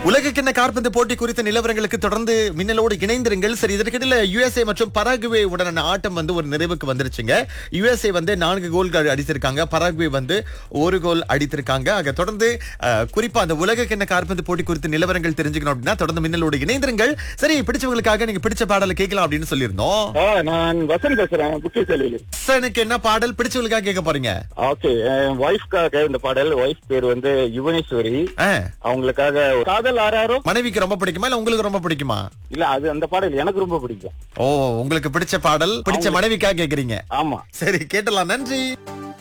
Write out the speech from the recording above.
உலகக்கிண்ண காற்பந்து போட்டி குறித்த நிலவரங்களுக்கு தொடர்ந்து மின்னலோடு இணைந்திருங்கள் சரி இதற்கிடையில யுஎஸ்ஏ மற்றும் பராகுவே உடனான ஆட்டம் வந்து ஒரு நிறைவுக்கு வந்துருச்சுங்க யுஎஸ்ஏ வந்து நான்கு கோல்கள் அடித்திருக்காங்க பராகுவே வந்து ஒரு கோல் அடித்திருக்காங்க ஆக தொடர்ந்து அஹ், குறிப்பா அந்த உலகக்கிண்ண காற்பந்து போட்டி குறித்த நிலவரங்கள் தெரிஞ்சுக்கணும் அப்படின்னா தொடர்ந்து மின்னலோடு இணைந்திருங்கள் சரி பிடிச்சவங்களுக்காக நீங்க பிடிச்ச பாடலை கேட்கலாம் அப்படின்னு சொல்லியிருந்தோம் ஆ, நான் வசந்த் பேசுறேன் புக்கிய செல்வியில் எனக்கு என்ன பாடல் பிடிச்சவங்களுக்காக கேட்க போறீங்க ஓகே என் ஒய்ஃப்காக இந்த பாடல் ஒய்ஃப் பேர் வந்து யுவனேஸ்வரி ஆ, அவங்களுக்காக காதல் ஆறாரோ மனைவிக்கு ரொம்ப பிடிக்குமா இல்ல உங்களுக்கு ரொம்ப பிடிக்குமா இல்ல அது அந்த பாடல் எனக்கு ரொம்ப பிடிக்கும் ஓ உங்களுக்கு பிடிச்ச பாடல் பிடிச்ச மனைவிக்காக கேக்குறீங்க ஆமா சரி கேட்டலாம் நன்றி